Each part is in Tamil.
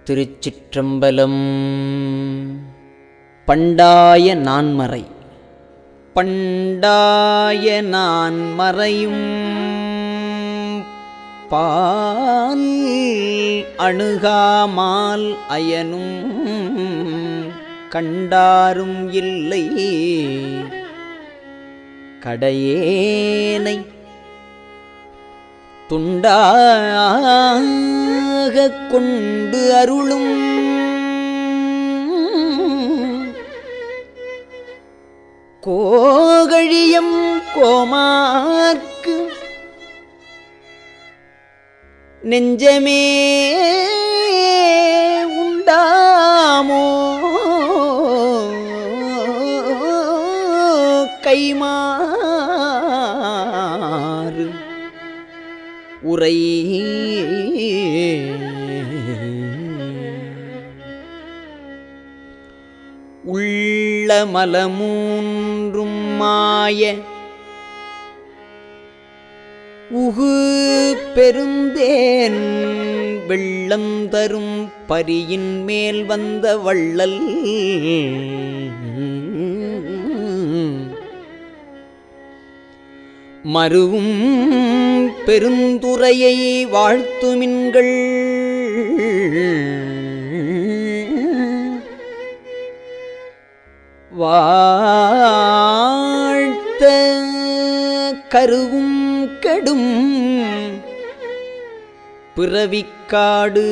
திருச்சிற்றம்பலம் பண்டாய நான்மறை பண்டாய நான்மறையும் பால் அணுகாமால் அயனும் கண்டாரும் இல்லை கடையேனை துண்டாகக் கொண்டு அருளும் கோகழியம் கோமார்க்கு நெஞ்சமே உண்டாமோ கைமாறு உரை உள்ள மலமூன்றும் மாய உகு பெருந்தேன் வெள்ளம் தரும் பரியின் மேல் வந்த வள்ளல் மருவும் பெருந்துறையை வாழ்த்துமின்கள் வாழ்த்த கருவும் கெடும் பிறவிக்காடு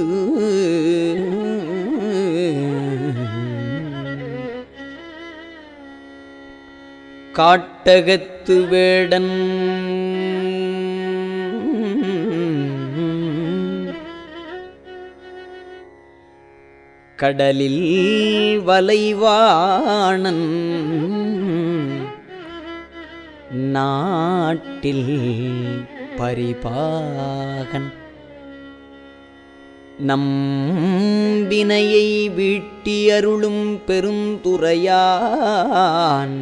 காட்டகத்து வேடன் கடலில் வலைவாணன் நாட்டில் பரிபாகன் நம்பினையை வீட்டி அருளும் பெருந்துறையான்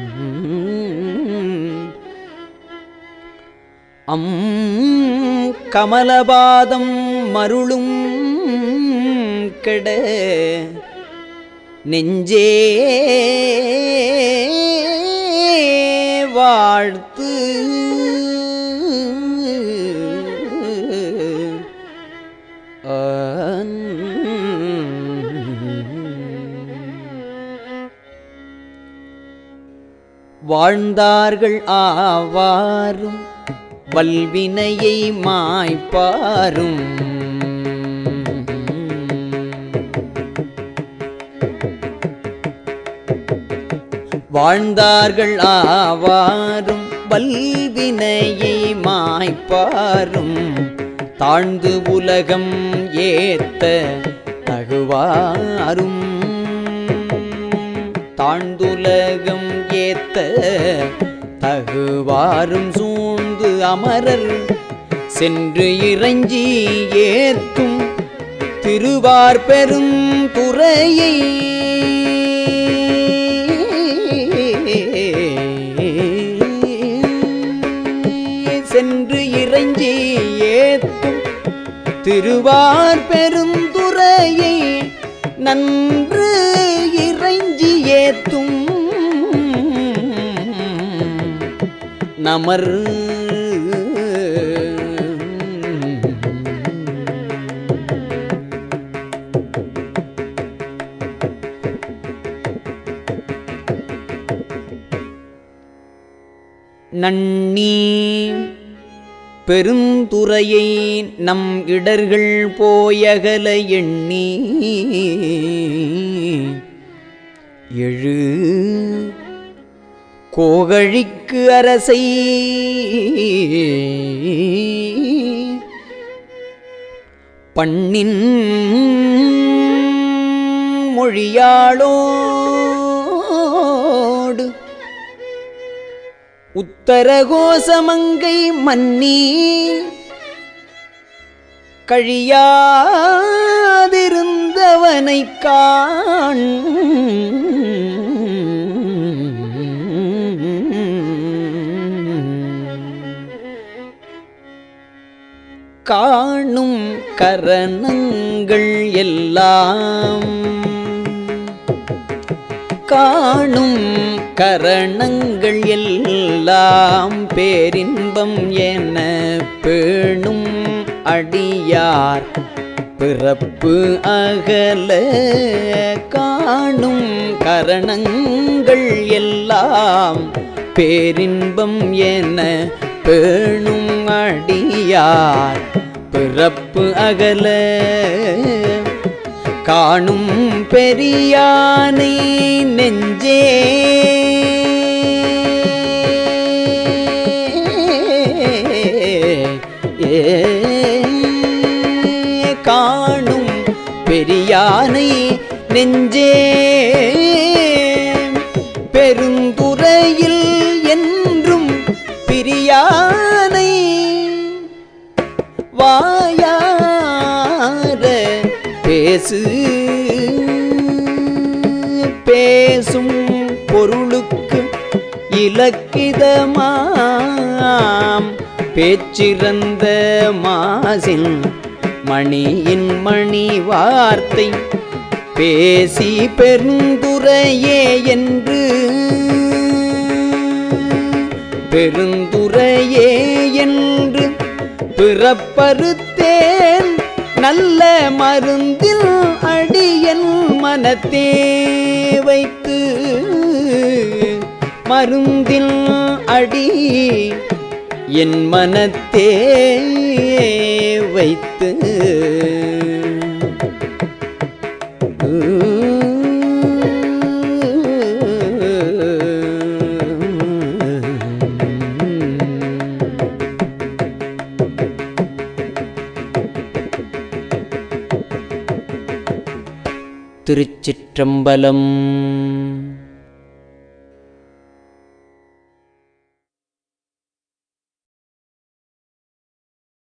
அம் கமலபாதம் மருளும் கெட நெஞ்சே வாழ்த்து வாழ்ந்தார்கள் ஆவாரும் வல்வினையை மாய்ப்பாரும் வாழ்ந்தார்கள் ஆவாரும் வல்வினையை மாய்ப்பாரும் தாழ்ந்து உலகம் ஏத்த தகுவாரும் தாழ்ந்துலகம் ஏத்த தகுவாரும் சூழ்ந்து அமரர் சென்று இறைஞ்சி ஏற்கும் திருவார் பெரும் துறையை சென்று இறைஞ்சி ஏத்தும் திருவார் பெருந்துறையை நன்று இறைஞ்சி ஏத்தும் நமர் நன்னி பெருந்துறையை நம் இடர்கள் போயகல எண்ணி எழு கோகழிக்கு அரசை பண்ணின் மொழியாளோடு உத்தரகோசமங்கை மன்னி கழியாதிருந்தவனைக் காண் காணும் கரணங்கள் எல்லாம் காணும் கரணங்கள் எல்லாம் பேரின்பம் என பேணும் அடியார் பிறப்பு அகல காணும் கரணங்கள் எல்லாம் பேரின்பம் என பேணும் அடியார் பிறப்பு அகல காணும் பெரியானை நெஞ்சே காணும் பெரியானை நெஞ்சே பெருந்துறையில் என்றும் பிரியானை வாயார பேசு பேசும் பொருளுக்கு இலக்கிதமாம் பேச்சிறந்த மாசின் மணியின் மணி வார்த்தை பேசி பெருந்துரையே என்று பெருந்துரையே என்று பிறப்பறுத்தேன் நல்ல மருந்தில் அடியன் மனத்தே வைத்து மருந்தில் அடி என் மனத்தே வைத்து திருச்சிற்றம்பலம்